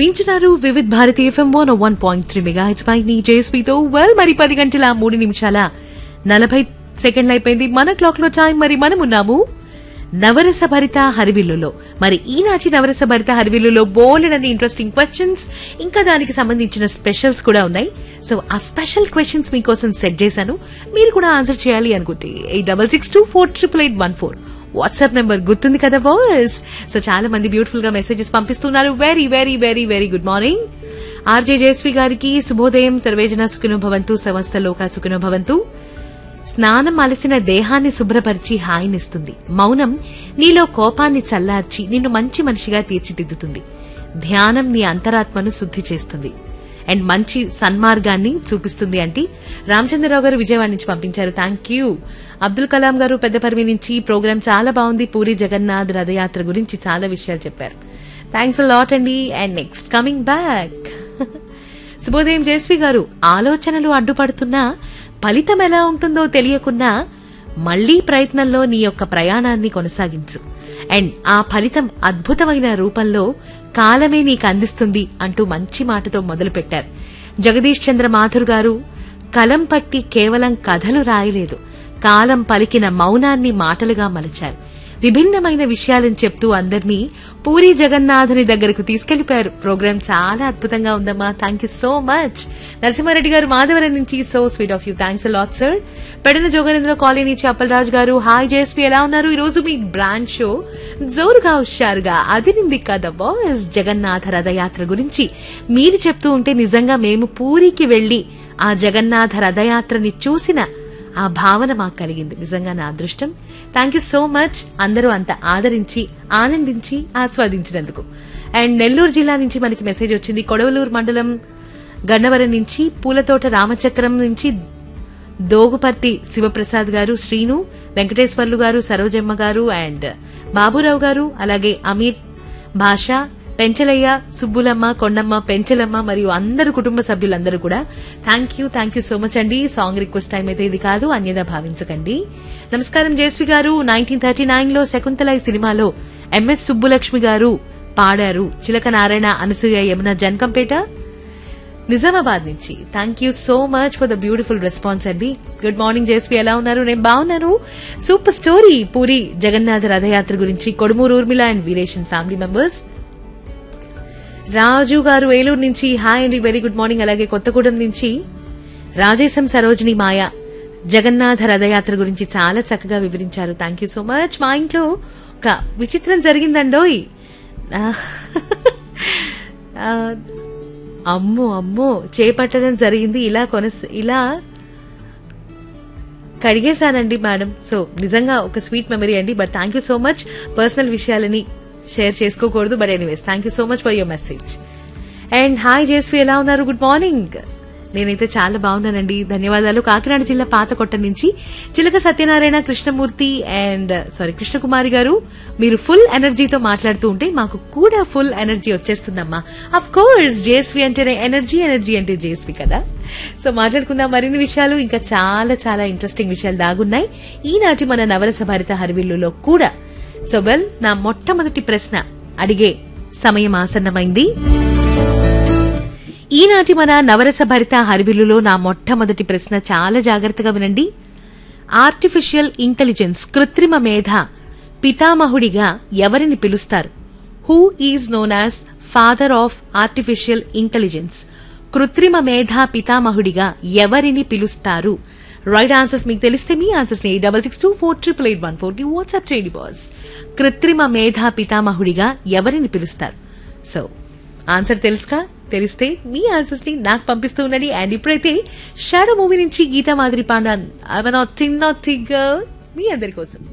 వింటున్నారు Vividh Bharati FM one one point three mega హెచ్ పై నీ జేఎస్పీతో వెల్ మరి పది గంటల మూడు నిమిషాల నలభై సెకండ్లు అయిపోయింది మన క్లాక్ లో టైం మరి మనం ఉన్నాము నవరస భరిత హరివిల్లులో మరి ఈనాటి నవరస భరిత హరివిల్లులో బోలెడని ఇంట్రెస్టింగ్ క్వశ్చన్స్ ఇంకా దానికి సంబంధించిన స్పెషల్స్ కూడా ఉన్నాయి సో ఆ స్పెషల్ క్వశ్చన్స్ మీకోసం సెట్ చేశాను మీరు కూడా ఆన్సర్ చేయాలి అనుకుంటే eight double six two four triple eight one four WhatsApp number గుర్తుంది కదా బాస్ సో చాలా మంది బ్యూటిఫుల్ గా మెసేజెస్ పంపిస్తున్నారు very very very very good morning RJ Jayasri గారికి శుభోదయం సర్వేజన సుఖినో భవంతు సమస్త లోక సుఖినో భవంతు స్నానం అలసిన దేహాన్ని శుభ్రపరిచి హాయినిస్తుంది మౌనం నీలో కోపాన్ని చల్లార్చి నిన్ను మంచి మనిషిగా తీర్చిదిద్దుతుంది ధ్యానం నీ అంతరాత్మను శుద్ధి చేస్తుంది అండ్ మంచి సన్మార్గాన్ని చూపిస్తుంది అంటే రామచంద్రరావు గారు విజయవాడ నుంచి పంపించారు థ్యాంక్ యూ అబ్దుల్ కలాం గారు పెద్దపరిమి నుంచి ప్రోగ్రామ్ చాలా బాగుంది పూరి జగన్నాథ్ రథయాత్ర గురించి చాలా విషయాలు చెప్పారు థ్యాంక్స్ లాట్ అండి అండ్ నెక్స్ట్ కమింగ్ బ్యాక్ శుభోదయం జయశ్రీ గారు ఆలోచనలు అడ్డుపడుతున్నా ఫలితం ఎలా ఉంటుందో తెలియకున్నా మళ్లీ ప్రయత్నంలో నీ యొక్క ప్రయాణాన్ని కొనసాగించు అండ్ ఆ ఫలితం అద్భుతమైన రూపంలో కాలమే నీకు అందిస్తుంది అంటూ మంచి మాటతో మొదలుపెట్టారు జగదీష్ చంద్ర మాథుర్ గారు కలం పట్టి కేవలం కథలు రాయలేదు కాలం పలికిన మౌనాన్ని మాటలుగా మలిచారు విభిన్నమైన విషయాలను చెప్తూ అందరినీ పూరి జగన్నాథుని దగ్గరకు తీసుకెళ్లిపోయారు ప్రోగ్రామ్ చాలా అద్భుతంగా ఉందమ్మా thank you so much Narasimhareddy garu Madhavaram నుంచి so sweet of you thanks lot sir Pedana Joganendra colony నుంచి అప్పలరాజు గారు హాయ్ జేఎస్పీ ఎలా ఉన్నారు ఈ రోజు మీ బ్రాండ్ షో జోరుగా హుషారుగా అదిరింది కదా బాస్ జగన్నాథ రథయాత్ర గురించి మీరు చెప్తూ ఉంటే నిజంగా మేము పూరికి వెళ్లి ఆ జగన్నాథ రథయాత్రని చూసిన ఆ భావన మాకు కలిగింది నిజంగా నా అదృష్టం థ్యాంక్ యూ సో మచ్ అందరూ అంత ఆదరించి ఆనందించి ఆస్వాదించినందుకు అండ్ నెల్లూరు జిల్లా నుంచి మనకి మెసేజ్ వచ్చింది కొడవలూరు మండలం గన్నవరం నుంచి పూలతోట రామచక్రం నుంచి దోగుపర్తి శివప్రసాద్ గారు శ్రీను వెంకటేశ్వర్లు గారు సరోజమ్మ గారు అండ్ బాబురావు గారు అలాగే అమీర్ భాష పెంచలయ్య సుబ్బులమ్మ కొండమ్మ పెంచలమ్మ మరియు అందరు కుటుంబ సభ్యులందరూ కూడా thank you thank you so much అండి సాంగ్ రిక్వెస్ట్ టైం అయితే ఇది కాదు అన్యదా భావించకండి నమస్కారం జయశ్రీ గారు నైన్టీన్ థర్టీ నైన్ లో శకుంతల ఈ సినిమాలో ఎంఎస్ సుబ్బులక్ష్మి గారు పాడారు చిలక నారాయణ అనసూయ యమున జన్కంపేట నిజామాబాద్ నుంచి thank you so much for the beautiful response అండి గుడ్ మార్నింగ్ జేఎస్పీ ఎలా ఉన్నారు నేను బాగున్నాను సూపర్ స్టోరీ పూరి జగన్నాథ రథయాత్ర గురించి Kodumuru Urmila and Veereshan family members Raju garu Eluru నుంచి హాయ్ అండి వెరీ గుడ్ మార్నింగ్ అలాగే కొత్తగూడెం నుంచి రాజేశం సరోజిని మాయ జగన్నాథ రథయాత్ర గురించి చాలా చక్కగా వివరించారు థ్యాంక్ యూ సో మచ్ మా ఇంట్లో ఒక విచిత్రం జరిగిందండోయ్ ఆ, ఆ, అమ్మో అమ్మో చేపట్టడం జరిగింది ఇలా కొనస ఇలా కడిగేశానండి మేడం సో నిజంగా ఒక స్వీట్ మెమరీ అండి but thank you so much personal విషయాలని షేర్ చేసుకోకూడదు but anyways thank you so much for your message and hi JSV ఎలా ఉన్నారు గుడ్ మార్నింగ్ నేనైతే చాలా బాగున్నానండి ధన్యవాదాలు కాకినాడ జిల్లా పాతకొట్ట నుంచి చిలక సత్యనారాయణ కృష్ణమూర్తి అండ్ సారీ కృష్ణకుమారి గారు మీరు ఫుల్ ఎనర్జీతో మాట్లాడుతూ ఉంటే మాకు కూడా ఫుల్ ఎనర్జీ వచ్చేస్తుందమ్మా అఫ్ కోర్స్ జేఎస్వి అంటేనే ఎనర్జీ ఎనర్జీ అంటే జేఎస్వి కదా సో మాట్లాడుకుందాం మరిన్ని విషయాలు ఇంకా చాలా చాలా ఇంట్రెస్టింగ్ విషయాలు దాగున్నాయి ఈనాటి మన నవరస భారత హరివిల్లులో కూడా సో వెల్ నా మొట్టమొదటి ప్రశ్న అడిగే సమయం ఆసన్నమైంది ఈనాటి మన నవరస భరిత హరివిల్లులో నా మొట్టమొదటి ప్రశ్న చాలా జాగ్రత్తగా వినండి ఆర్టిఫిషియల్ ఇంటెలిజెన్స్ కృత్రిమ మేధ పితామహుడిగా ఎవరిని పిలుస్తారు who is known as father of artificial intelligence కృత్రిమ మేధ పితామహుడిగా ఎవరిని పిలుస్తారు రైట్ ఆన్సర్స్ మీకు తెలిస్తే మీ ఆన్సర్స్ ని double six two four triple eight one four కి వాట్సాప్ చేయండి బాస్ కృత్రిమ మేధా పితామహుడిగా ఎవరిని పిలుస్తారు సో ఆన్సర్ తెలుసుకా తెలిస్తే మీ ఆన్సర్స్ ని నాకు పంపిస్తూ ఉండండి అండ్ ఇప్పుడైతే షాడో మూవీ నుంచి గీతా మాదిరి పాండా అవనో చిన్న మీ అందరి కోసం